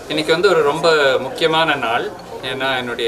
இன்னைக்கு வந்து ஒரு ரொம்ப முக்கியமான நாள் ஏன்னா என்னுடைய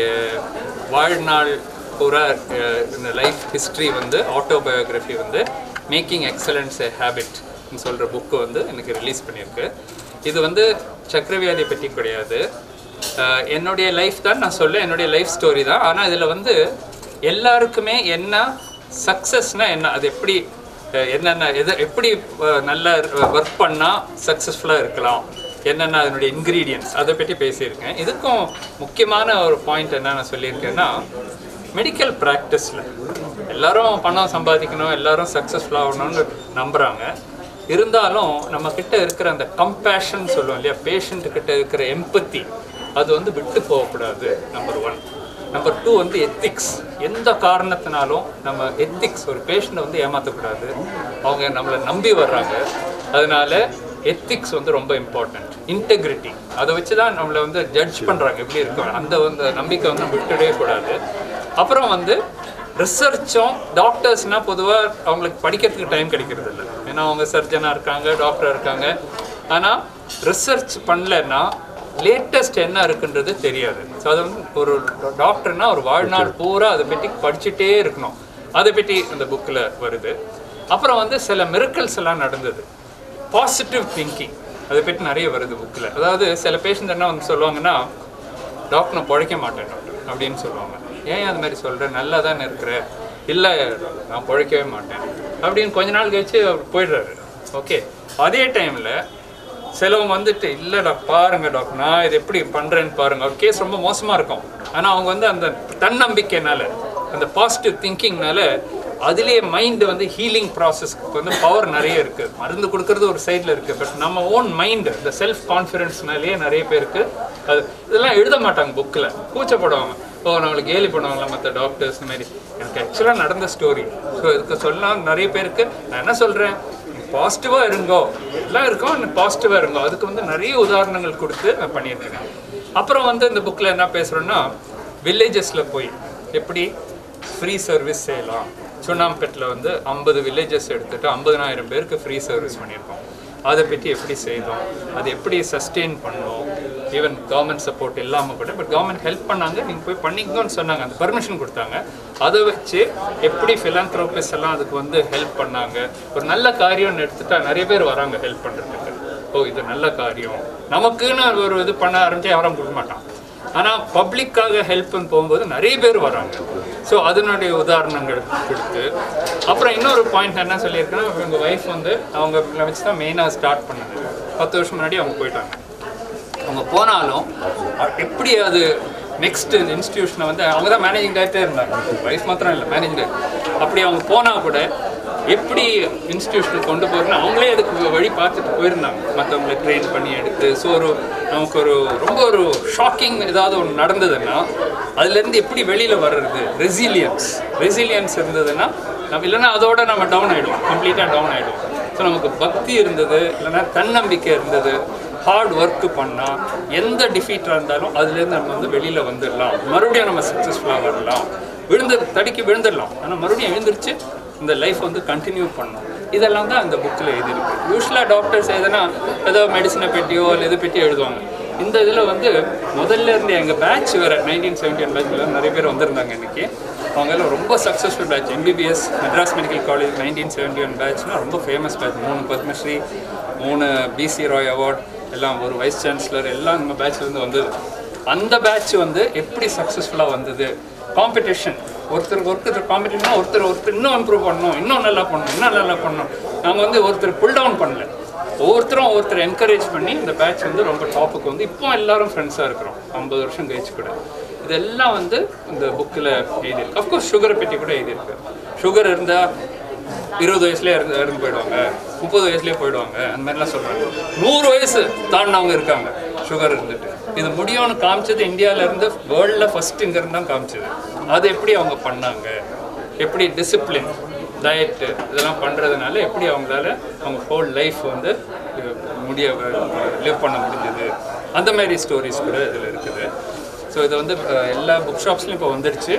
வாழ்நாள் பூரா அஹ், இந்த லைஃப் ஹிஸ்ட்ரி வந்து ஆட்டோபயோகிராஃபி வந்து மேக்கிங் எக்ஸலன்ஸ் எ ஹேபிட் சொல்கிற புக்கு வந்து எனக்கு ரிலீஸ் பண்ணியிருக்கு இது வந்து சக்கரவியாதி பற்றி கிடையாது அஹ், என்னுடைய லைஃப் தான் நான் சொல்ல என்னுடைய லைஃப் ஸ்டோரி தான் ஆனால் இதில் வந்து எல்லாருக்குமே என்ன சக்ஸஸ்னால் என்ன அது எப்படி அஹ், என்னென்ன எது எப்படி அஹ், நல்லா ஒர்க் பண்ணால் சக்ஸஸ்ஃபுல்லாக இருக்கலாம் என்னென்ன அதனுடைய இன்க்ரீடியன்ஸ் அதை பற்றி பேசியிருக்கேன் இதுக்கும் முக்கியமான ஒரு பாயிண்ட் என்ன நான் சொல்லியிருக்கேன்னா மெடிக்கல் ப்ராக்டிஸில் எல்லாரும் பணம் சம்பாதிக்கணும் எல்லாரும் சக்ஸஸ்ஃபுல் ஆகணும்னு நம்புகிறாங்க இருந்தாலும் நம்ம கிட்ட இருக்கிற அந்த கம்பேஷன் சொல்லுவோம் இல்லையா பேஷண்ட் கிட்ட இருக்கிற எம்பத்தி அது வந்து விட்டு போகக்கூடாது நம்பர் ஒன் நம்பர் டூ வந்து எத்திக்ஸ் எந்த காரணத்தினாலும் நம்ம எத்திக்ஸ் ஒரு பேஷண்ட்டை வந்து ஏமாற்றக்கூடாது அவங்க நம்மளை நம்பி வர்றாங்க அதனால எத்திக்ஸ் வந்து ரொம்ப இம்பார்ட்டன்ட் இன்டெகிரிட்டி அதை வச்சு தான் நம்மளை வந்து ஜட்ஜ் பண்ணுறாங்க எப்படி இருக்கும் அந்த வந்து நம்பிக்கை வந்து நம்ம விட்டுடவே கூடாது அப்புறம் வந்து ரிசர்ச்சும் டாக்டர்ஸ்னால் பொதுவாக அவங்களுக்கு படிக்கிறதுக்கு டைம் கிடைக்கிறது இல்லை ஏன்னா அவங்க சர்ஜனாக இருக்காங்க டாக்டராக இருக்காங்க ஆனால் ரிசர்ச் பண்ணலன்னா லேட்டஸ்ட் என்ன இருக்குன்றது தெரியாது ஸோ அது வந்து ஒரு டாக்டர்னா ஒரு வாழ்நாள் பூரா அதை பற்றி படிச்சுட்டே இருக்கணும் அதை பற்றி அந்த புக்கில் வருது அப்புறம் வந்து சில மிரக்கல்ஸ் எல்லாம் நடந்தது பாசிட்டிவ் திங்கிங் அதை பற்றி நிறைய வருது புக்கில் அதாவது சில பேஷண்ட் என்ன வந்து சொல்லுவாங்கன்னா டாக்டர் நான் பிழைக்க மாட்டேன் டாக்டர் அப்படின்னு சொல்லுவாங்க ஏன் அந்த மாதிரி சொல்கிறேன் நல்லா தானே இருக்கிற இல்லை நான் பிழைக்கவே மாட்டேன் அப்படின்னு கொஞ்ச நாள் கழிச்சு அவர் போயிடுறாரு ஓகே அதே டைமில் சிலவங்க வந்துட்டு இல்லைடா பாருங்க டாக்டர் நான் இது எப்படி பண்ணுறேன்னு பாருங்க அவர் கேஸ் ரொம்ப மோசமாக இருக்கும் ஆனால் அவங்க வந்து அந்த தன்னம்பிக்கைனால அந்த பாசிட்டிவ் திங்கிங்னால அதுலேயே மைண்டு வந்து ஹீலிங் ப்ராசஸ்க்கு வந்து பவர் நிறைய இருக்குது மருந்து கொடுக்கறது ஒரு சைடில் இருக்குது பட் நம்ம ஓன் மைண்டு இந்த செல்ஃப் கான்ஃபிடென்ஸ்னாலேயே நிறைய பேருக்கு அது இதெல்லாம் எழுத மாட்டாங்க புக்கில் கூச்சப்படுவாங்க ஓ நம்மளுக்கு கேலி பண்ணுவாங்களா மற்ற டாக்டர்ஸ் இந்த மாதிரி எனக்கு ஆக்சுவலாக நடந்த ஸ்டோரி ஸோ இதுக்கு சொல்லலாம் நிறைய பேருக்கு நான் என்ன சொல்கிறேன் பாசிட்டிவாக இருங்கோ எல்லாம் இருக்கும் பாசிட்டிவாக இருங்கோ அதுக்கு வந்து நிறைய உதாரணங்கள் கொடுத்து நான் பண்ணியிருக்கேன் அப்புறம் வந்து இந்த புக்கில் என்ன பேசுகிறோன்னா வில்லேஜஸில் போய் எப்படி ஃப்ரீ சர்வீஸ் செய்யலாம் சுண்ணாம்பேட்டில் வந்து ஐம்பது வில்லேஜஸ் எடுத்துட்டு ஐம்பதனாயிரம் பேருக்கு ஃப்ரீ சர்வீஸ் பண்ணியிருக்கோம் அதை பற்றி எப்படி செய்தோம் அது எப்படி சஸ்டெயின் பண்ணோம் ஈவன் கவர்மெண்ட் சப்போர்ட் இல்லாமல் கூட பட் கவர்மெண்ட் ஹெல்ப் பண்ணாங்க நீங்கள் போய் பண்ணிக்கோன்னு சொன்னாங்க அந்த பர்மிஷன் கொடுத்தாங்க அதை வச்சு எப்படி ஃபிலாந்த்ரோபிஸ் எல்லாம் அதுக்கு வந்து ஹெல்ப் பண்ணாங்க ஒரு நல்ல காரியம்னு எடுத்துட்டா நிறைய பேர் வராங்க ஹெல்ப் பண்ணுறதுக்கு ஓ இது நல்ல காரியம் நமக்குன்னு ஒரு இது பண்ண ஆரம்பிச்சு யாரும் கொடுக்க மாட்டான் ஆனால் பப்ளிக்காக ஹெல்ப்னு போகும்போது நிறைய பேர் வராங்க ஸோ அதனுடைய உதாரணங்கள் கொடுத்து அப்புறம் இன்னொரு பாயிண்ட் என்ன சொல்லியிருக்கேன்னா எங்கள் ஒய்ஃப் வந்து அவங்க வச்சு தான் மெயினாக ஸ்டார்ட் பண்ணது பத்து வருஷம் முன்னாடி அவங்க போயிட்டாங்க அவங்க போனாலும் அ- எப்படி அது நெக்ஸ்ட் இன்ஸ்டிடியூஷனை வந்து அவங்க தான் மேனேஜிங் டைரக்டரே இருந்தாங்க வைஃப் மாத்திரம் இல்லை மேனேஜிங் டைரக்டர் அப்படி அவங்க போனால் கூட எப்படி இன்ஸ்டிடியூஷன் கொண்டு போகிறோன்னு அவங்களே அதுக்கு வழி பார்த்துட்டு போயிருந்தாங்க மற்றவங்களை ட்ரெயின் பண்ணி எடுத்து ஸோ ஒரு நமக்கு ஒரு ரொம்ப ஒரு ஷாக்கிங் ஏதாவது ஒன்று நடந்ததுன்னா அதுலேருந்து எப்படி வெளியில் வர்றது ரெசிலியன்ஸ் ரெசிலியன்ஸ் இருந்ததுன்னா நம்ம இல்லைன்னா அதோட நம்ம டவுன் ஆகிடுவோம் கம்ப்ளீட்டாக டவுன் ஆகிடுவோம் ஸோ நமக்கு பக்தி இருந்தது இல்லைன்னா தன்னம்பிக்கை இருந்தது ஹார்ட் ஒர்க் பண்ணால் எந்த டிஃபீட்டாக இருந்தாலும் அதுலேருந்து நம்ம வந்து வெளியில் வந்துடலாம் மறுபடியும் நம்ம சக்ஸஸ்ஃபுல்லாக வரலாம் விழுந்து தடிக்கி விழுந்துடலாம் ஆனால் மறுபடியும் எழுந்திரிச்சு இந்த லைஃப் வந்து கண்டினியூ பண்ணணும் இதெல்லாம் தான் அந்த புக்கில் எழுதியிருக்கு யூஸ்வலாக டாக்டர்ஸ் எதுனா ஏதோ மெடிசனை பற்றியோ இல்லை இது பற்றி எழுதுவாங்க இந்த இதில் வந்து முதல்ல இருந்து எங்கள் பேட்ச் வேறு நைன்டீன் செவன்டி ஒன் பேட்சில் நிறைய பேர் வந்திருந்தாங்க இன்றைக்கி அவங்க எல்லாம் ரொம்ப successful batch MBBS Madras medical college nineteen seventy one பேட்ச்னா ரொம்ப ஃபேமஸ் பேட்ச் மூணு பத்மஸ்ரீ மூணு பிசி ராய் அவார்ட் எல்லாம் ஒரு வைஸ் சான்சலர் எல்லாம் நம்ம பேட்ச்லேருந்து வந்தது அந்த பேட்ச் வந்து எப்படி சக்ஸஸ்ஃபுல்லாக வந்தது காம்படிஷன் ஒருத்தர் ஒருத்தர் காம்படிஷன் ஒருத்தர் ஒருத்தர் இன்னும் இம்ப்ரூவ் பண்ணணும் இன்னும் நல்லா பண்ணணும் இன்னும் நல்லா பண்ணணும் நாங்கள் வந்து ஒருத்தர் புல் டவுன் பண்ணல ஒவ்வொருத்தரும் ஒருத்தர் என்கரேஜ் பண்ணி இந்த பேட்ச் வந்து ரொம்ப டாப்புக்கு வந்து இப்போ எல்லாரும் ஃப்ரெண்ட்ஸாக இருக்கிறோம் ஐம்பது வருஷம் கழிச்சு கூட இதெல்லாம் வந்து இந்த புக்கில் எழுதியிருக்கு அஃப்கோர்ஸ் சுகரை பற்றி கூட எழுதியிருக்கு சுகர் இருந்தால் இருபது வயசுலேயே இறந்து இறந்து போயிடுவாங்க முப்பது வயசுலேயே போயிடுவாங்க அந்த மாதிரிலாம் சொல்கிறாங்க நூறு வயசு தாண்டினவங்க இருக்காங்க சுகர் இருந்துட்டு இது முடியும்னு காமிச்சது இந்தியால இருந்து வேர்ல்டில் ஃபஸ்ட் இங்கேருந்து தான் காமிச்சது அது எப்படி அவங்க பண்ணாங்க எப்படி டிசிப்ளின் டயட்டு இதெல்லாம் பண்ணுறதுனால எப்படி அவங்களால அவங்க ஹோல் லைஃப் வந்து அஹ், முடிய லிவ் பண்ண முடிஞ்சது அந்த மாதிரி ஸ்டோரிஸ் கூட இதில் இருக்குது ஸோ இது வந்து அஹ், எல்லா புக் ஷாப்ஸ்லையும் இப்போ வந்துடுச்சு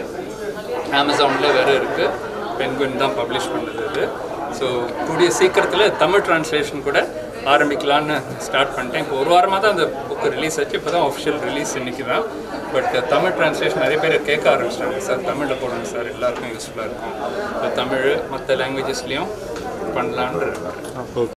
அமேசானில் வேறு இருக்குது பென்குயின் தான் பப்ளிஷ் பண்ணுது இது ஸோ கூடிய சீக்கிரத்தில் தமிழ் ட்ரான்ஸ்லேஷன் கூட ஆரம்பிக்கலான்னு ஸ்டார்ட் பண்ணிட்டேன் இப்போ ஒரு வாரமாக தான் அந்த புக்கு ரிலீஸ் ஆச்சு இப்போ தான் ஒஃபிஷியல் ரிலீஸ் இன்னைக்கு தான் பட் தமிழ் ட்ரான்ஸ்லேஷன் நிறைய பேர் கேட்க ஆரம்பிச்சிட்டாங்க சார் தமிழில் போடுங்க சார் எல்லாருக்கும் யூஸ்ஃபுல்லாக இருக்கும் இப்போ தமிழ் மற்ற லாங்குவேஜஸ்லேயும் பண்ணலான்னு இருக்கேன்